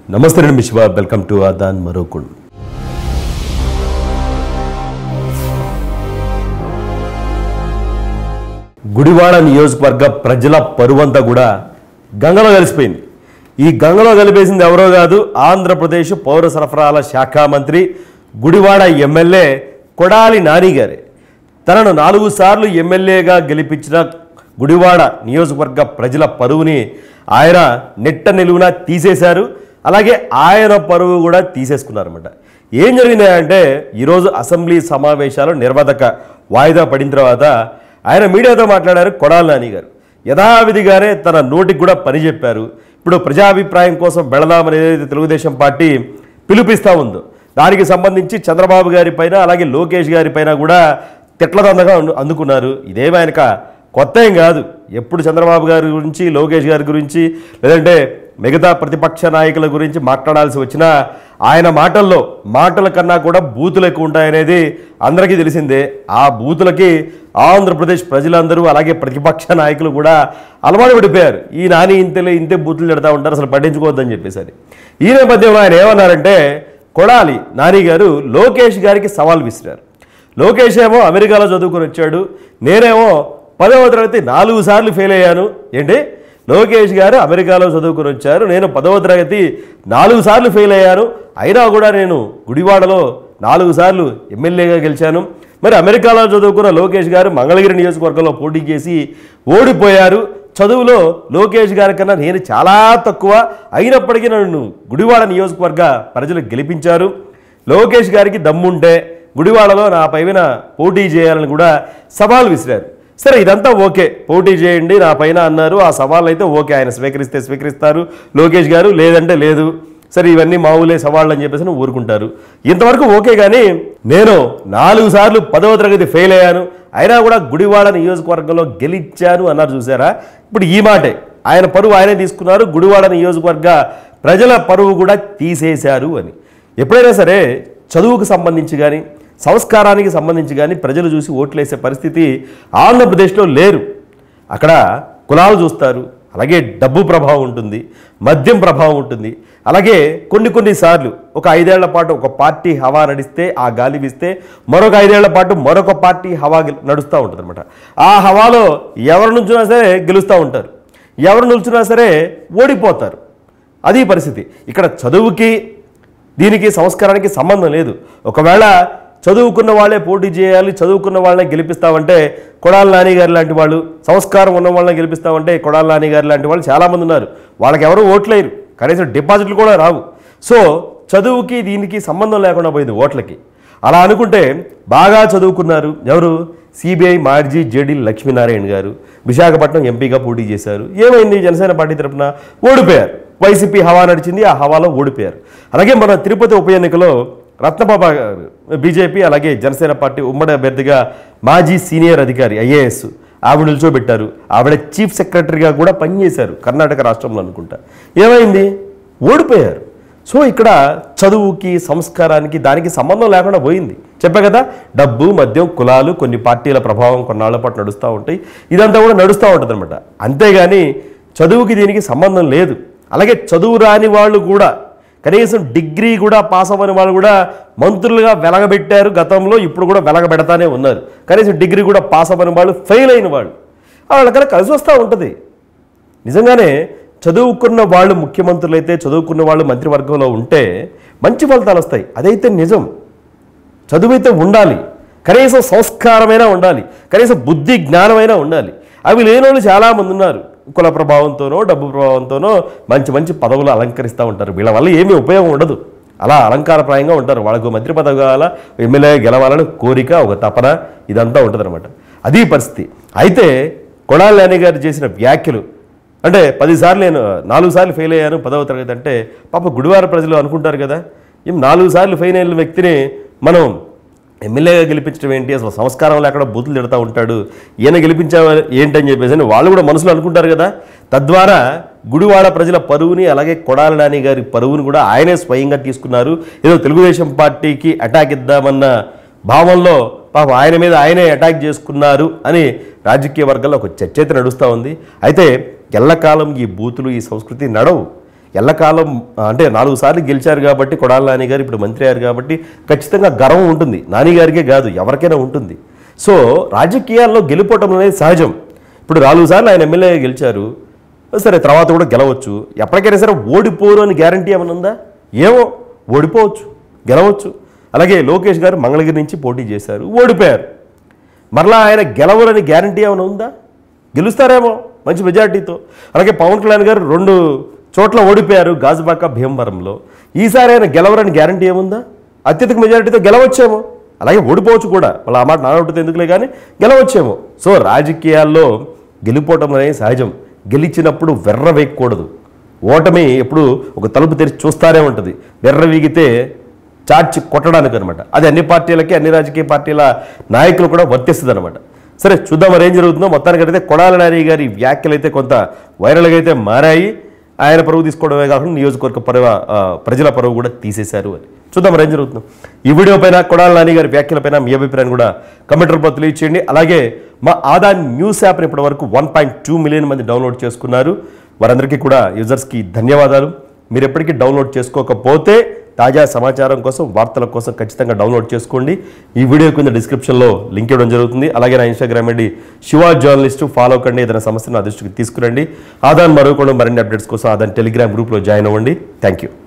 నమస్తే నేను విశ్వ వెల్కమ్ టు ఆదాన్ మరోకుల్ గుడివాడ నియోజకవర్గ ప్రజల పరువంతా కూడా గంగలో కలిసిపోయింది ఈ గంగలో కలిపేసింది ఎవరో కాదు ఆంధ్రప్రదేశ్ పౌర సరఫరాల శాఖ మంత్రి గుడివాడ ఎమ్మెల్యే కొడాలి నాని గారే తనను నాలుగు సార్లు ఎమ్మెల్యేగా గెలిపించిన గుడివాడ నియోజకవర్గ ప్రజల పరువుని ఆయన నెట్ట నిలువున తీసేశారు అలాగే ఆయన పరువు కూడా తీసేసుకున్నారన్నమాట ఏం జరిగిందంటే ఈరోజు అసెంబ్లీ సమావేశాలు నిర్వాధక వాయిదా పడిన తర్వాత ఆయన మీడియాతో మాట్లాడారు కొడాలి నాని గారు యథావిధిగానే తన నోటికి కూడా పని చెప్పారు ఇప్పుడు ప్రజాభిప్రాయం కోసం వెళదామని ఏదైతే తెలుగుదేశం పార్టీ పిలుపిస్తూ ఉందో దానికి సంబంధించి చంద్రబాబు గారి పైన అలాగే లోకేష్ గారి పైన కూడా తిట్లదందగా అందు- అందుకున్నారు ఇదేమి ఆయనక కొత్త ఏం కాదు ఎప్పుడు చంద్రబాబు గారి గురించి లోకేష్ గారి గురించి లేదంటే మిగతా ప్రతిపక్ష నాయకుల గురించి మాట్లాడాల్సి వచ్చినా ఆయన మాటల్లో మాటల కన్నా కూడా బూతులు ఎక్కువ ఉంటాయనేది అందరికీ తెలిసిందే ఆ బూతులకి ఆంధ్రప్రదేశ్ ప్రజలందరూ అలాగే ప్రతిపక్ష నాయకులు కూడా అలవాటు పడిపోయారు ఈ నాని ఇంతలే ఇంతే బూతులు తిడతా ఉంటారు అసలు పట్టించుకోవద్దని చెప్పేసరి ఈ నేపథ్యంలో ఆయన ఏమన్నారంటే కొడాలి నాని గారు లోకేష్ గారికి సవాల్ విసిరారు లోకేష్ ఏమో అమెరికాలో చదువుకొని వచ్చాడు నేనేమో పదవ తరగతి నాలుగు సార్లు ఫెయిల్ అయ్యాను ఏంటి లోకేష్ గారు అమెరికాలో చదువుకొని వచ్చారు నేను పదవ తరగతి నాలుగు సార్లు ఫెయిల్ అయ్యాను అయినా కూడా నేను గుడివాడలో నాలుగు సార్లు ఎమ్మెల్యేగా గెలిచాను మరి అమెరికాలో చదువుకున్న లోకేష్ గారు మంగళగిరి నియోజకవర్గంలో పోటీ చేసి ఓడిపోయారు చదువులో లోకేష్ గారి కన్నా నేను చాలా తక్కువ అయినప్పటికీ నన్ను గుడివాడ నియోజకవర్గ ప్రజలు గెలిపించారు లోకేష్ గారికి దమ్ముంటే గుడివాడలో నా పైన పోటీ చేయాలని కూడా సవాల్ విసిరారు సరే ఇదంతా ఓకే పోటీ చేయండి నా పైన అన్నారు ఆ సవాల్ అయితే ఓకే ఆయన స్వీకరిస్తే స్వీకరిస్తారు లోకేష్ గారు లేదంటే లేదు సరే ఇవన్నీ మామూలే సవాళ్ళు అని చెప్పేసి నువ్వు ఊరుకుంటారు ఇంతవరకు ఓకే కానీ నేను నాలుగు సార్లు పదవ తరగతి ఫెయిల్ అయ్యాను అయినా కూడా గుడివాడ నియోజకవర్గంలో గెలిచాను అన్నారు చూసారా ఇప్పుడు ఈ మాటే ఆయన పరువు ఆయనే తీసుకున్నారు గుడివాడ నియోజకవర్గ ప్రజల పరువు కూడా తీసేశారు అని ఎప్పుడైనా సరే చదువుకు సంబంధించి కానీ సంస్కారానికి సంబంధించి కానీ ప్రజలు చూసి ఓట్లేసే పరిస్థితి ఆంధ్రప్రదేశ్లో లేరు అక్కడ కులాలు చూస్తారు అలాగే డబ్బు ప్రభావం ఉంటుంది మద్యం ప్రభావం ఉంటుంది అలాగే కొన్ని కొన్ని సార్లు ఒక ఐదేళ్ల పాటు ఒక పార్టీ హవా నడిస్తే ఆ గాలి వీస్తే మరొక ఐదేళ్ల పాటు మరొక పార్టీ హవా గెల్- నడుస్తూ ఉంటుంది అనమాట ఆ హవాలో ఎవరు నుంచున్నా సరే గెలుస్తూ ఉంటారు ఎవరు నిల్చున్నా సరే ఓడిపోతారు అది పరిస్థితి ఇక్కడ చదువుకి దీనికి సంస్కారానికి సంబంధం లేదు ఒకవేళ చదువుకున్న వాళ్ళే పోటీ చేయాలి చదువుకున్న వాళ్ళనే గెలిపిస్తామంటే కొడాల నాని గారు లాంటి వాళ్ళు సంస్కారం ఉన్న వాళ్ళని గెలిపిస్తామంటే కొడాల నాని గారు లాంటి వాళ్ళు చాలామంది ఉన్నారు వాళ్ళకి ఎవరు ఓట్లేరు కనీసం డిపాజిట్లు కూడా రావు సో చదువుకి దీనికి సంబంధం లేకుండా పోయింది ఓట్లకి అలా అనుకుంటే బాగా చదువుకున్నారు ఎవరు సిబిఐ మాజీ జేడీ లక్ష్మీనారాయణ గారు విశాఖపట్నం ఎంపీగా పోటీ చేశారు ఏమైంది జనసేన పార్టీ తరపున ఓడిపోయారు వైసీపీ హవా నడిచింది ఆ హవాలో ఓడిపోయారు అలాగే మన తిరుపతి ఉప ఎన్నికలో రత్నబాబా గారు బీజేపీ అలాగే జనసేన పార్టీ ఉమ్మడి అభ్యర్థిగా మాజీ సీనియర్ అధికారి ఐఏఎస్ ఆవిడ నిల్చోబెట్టారు ఆవిడ చీఫ్ సెక్రటరీగా కూడా పనిచేశారు కర్ణాటక రాష్ట్రంలో అనుకుంటా ఏమైంది ఓడిపోయారు సో ఇక్కడ చదువుకి సంస్కారానికి దానికి సంబంధం లేకుండా పోయింది చెప్పా కదా డబ్బు మద్యం కులాలు కొన్ని పార్టీల ప్రభావం కొన్నాళ్ల పాటు నడుస్తూ ఉంటాయి ఇదంతా కూడా నడుస్తూ ఉంటుంది అనమాట అంతేగాని చదువుకి దీనికి సంబంధం లేదు అలాగే చదువు రాని వాళ్ళు కూడా కనీసం డిగ్రీ కూడా పాస్ అవ్వని వాళ్ళు కూడా మంత్రులుగా వెలగబెట్టారు గతంలో ఇప్పుడు కూడా వెలగబెడతానే ఉన్నారు కనీసం డిగ్రీ కూడా పాస్ అవ్వని వాళ్ళు ఫెయిల్ అయిన వాళ్ళు వాళ్ళకన్నా కలిసి వస్తూ ఉంటుంది నిజంగానే చదువుకున్న వాళ్ళు ముఖ్యమంత్రులు అయితే చదువుకున్న వాళ్ళు మంత్రివర్గంలో ఉంటే మంచి ఫలితాలు వస్తాయి అదైతే నిజం చదువైతే ఉండాలి కనీసం సంస్కారమైనా ఉండాలి కనీసం బుద్ధి జ్ఞానమైనా ఉండాలి అవి లేని వాళ్ళు చాలామంది ఉన్నారు కుల ప్రభావంతోనో డబ్బు ప్రభావంతోనో మంచి మంచి పదవులు అలంకరిస్తూ ఉంటారు వీళ్ళ వల్ల ఏమీ ఉపయోగం ఉండదు అలా అలంకారప్రాయంగా ఉంటారు వాళ్ళకు మంత్రి పదవి కావాలా ఎమ్మెల్యే గెలవాలని కోరిక ఒక తపన ఇదంతా ఉంటుంది అది పరిస్థితి అయితే కొడాలి నాని గారు చేసిన వ్యాఖ్యలు అంటే పదిసార్లు నేను నాలుగు సార్లు ఫెయిల్ అయ్యాను పదవ తరగతి అంటే పాప గుడివార ప్రజలు అనుకుంటారు కదా ఏం నాలుగు సార్లు ఫెయిల్ అయిన వ్యక్తిని మనం ఎమ్మెల్యేగా గెలిపించడం ఏంటి అసలు సంస్కారం లేకుండా బూతులు తిడతా ఉంటాడు ఈయన గెలిపించావా ఏంటని చెప్పేసి అని వాళ్ళు కూడా మనసులో అనుకుంటారు కదా తద్వారా గుడివాడ ప్రజల పరువుని అలాగే కొడాల నాని గారి పరువుని కూడా ఆయనే స్వయంగా తీసుకున్నారు ఏదో తెలుగుదేశం పార్టీకి అటాక్ ఇద్దామన్న భావంలో పాప ఆయన మీద ఆయనే అటాక్ చేసుకున్నారు అని రాజకీయ వర్గాల్లో ఒక చర్చ అయితే నడుస్తూ ఉంది అయితే ఎల్లకాలం ఈ బూతులు ఈ సంస్కృతి నడవు ఎల్లకాలం అంటే నాలుగు సార్లు గెలిచారు కాబట్టి కొడాల నాని గారు ఇప్పుడు మంత్రి అయ్యారు కాబట్టి ఖచ్చితంగా గర్వం ఉంటుంది నాని గారికే కాదు ఎవరికైనా ఉంటుంది సో రాజకీయాల్లో గెలుపోవటం అనేది సహజం ఇప్పుడు నాలుగు సార్లు ఆయన ఎమ్మెల్యే గెలిచారు సరే తర్వాత కూడా గెలవచ్చు ఎప్పటికైనా సరే ఓడిపోరు అని గ్యారంటీ ఏమైనా ఉందా ఏమో ఓడిపోవచ్చు గెలవచ్చు అలాగే లోకేష్ గారు మంగళగిరి నుంచి పోటీ చేశారు ఓడిపోయారు మరలా ఆయన గెలవరని గ్యారంటీ ఏమైనా ఉందా గెలుస్తారేమో మంచి మెజార్టీతో అలాగే పవన్ కళ్యాణ్ గారు రెండు చోట్ల ఓడిపోయారు గాజుబాక భీమవరంలో ఈసారి ఆయన గెలవరని గ్యారంటీ ఏముందా అత్యధిక మెజారిటీతో గెలవచ్చేమో అలాగే ఓడిపోవచ్చు కూడా మళ్ళీ ఆ మాట నానొట్టితే ఎందుకులే కానీ గెలవచ్చేమో సో రాజకీయాల్లో గెలిపోవటం అనేది సహజం గెలిచినప్పుడు వెర్ర వేయకూడదు ఓటమి ఎప్పుడు ఒక తలుపు తెరిచి చూస్తానే ఉంటుంది వెర్ర వీగితే చార్చి కొట్టడానికి అనమాట అది అన్ని పార్టీలకి అన్ని రాజకీయ పార్టీల నాయకులు కూడా వర్తిస్తుంది అనమాట సరే చూద్దాం మరి ఏం జరుగుతుందో మొత్తానికైతే కొడాల నాని గారి వ్యాఖ్యలు అయితే కొంత వైరల్గా అయితే మారాయి ఆయన పరువు తీసుకోవడమే కాకుండా నియోజకవర్గ పరువ ఆ, ప్రజల పరువు కూడా తీసేశారు అని చూద్దాం మరి ఏం జరుగుతుందో ఈ వీడియో పైన కొడాల నాని గారి వ్యాఖ్యలపైన మీ అభిప్రాయం కూడా కమెంట్ రూపంలో తెలియచేయండి అలాగే మా ఆదా న్యూస్ యాప్ని ఇప్పటి వరకు వన్ పాయింట్ టూ మిలియన్ మంది డౌన్లోడ్ చేసుకున్నారు వారందరికీ కూడా యూజర్స్కి ధన్యవాదాలు మీరు ఎప్పటికీ డౌన్లోడ్ చేసుకోకపోతే తాజా సమాచారం కోసం వార్తల కోసం ఖచ్చితంగా డౌన్లోడ్ చేసుకోండి ఈ వీడియో కింద డిస్క్రిప్షన్లో లింక్ ఇవ్వడం జరుగుతుంది అలాగే నా Instagram ID Shiva journalist follow కండి ఏదైనా సమస్యను నా దృష్టికి తీసుకురండి ఆదాన్ మరొకడు మరిన్ని అప్డేట్స్ కోసం ఆదాన్ టెలిగ్రామ్ గ్రూప్లో జాయిన్ అవ్వండి థ్యాంక్ యూ